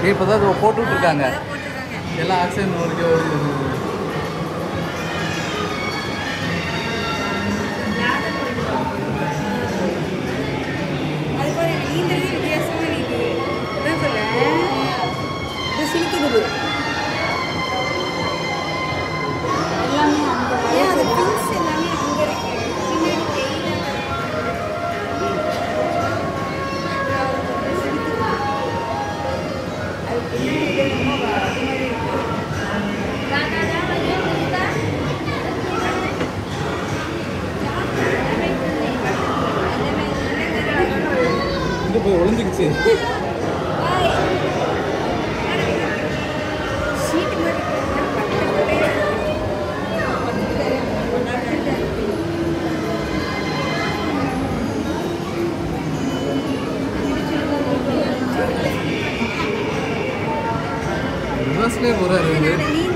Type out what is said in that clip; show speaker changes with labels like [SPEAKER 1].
[SPEAKER 1] இப்போ தான் அதை போட்டுட்டு இருக்காங்க
[SPEAKER 2] அதான் போட்டிருக்காங்க
[SPEAKER 1] எல்லாம் ஆக்சிஜன் ஓடிக்க ஓடி
[SPEAKER 2] அது பாரு நீந்தது வித்தியாசமா நீக்குது அதான் சொல்ல இது சிரிக்குது
[SPEAKER 3] எல்லாமே அந்த
[SPEAKER 2] ஏன் அது பிங்ஸ் எல்லாமே அங்க இருக்கு பின்னாடி கையில அது பின்னாடி என்னமோ அது மாதிரி இருக்கு
[SPEAKER 1] இங்கே போய் ஒளிஞ்சிக்கிச்சு
[SPEAKER 2] சீட்டு மாதிரி
[SPEAKER 1] ரிவர்ஸ்லேயே போகிறாரு
[SPEAKER 2] நீ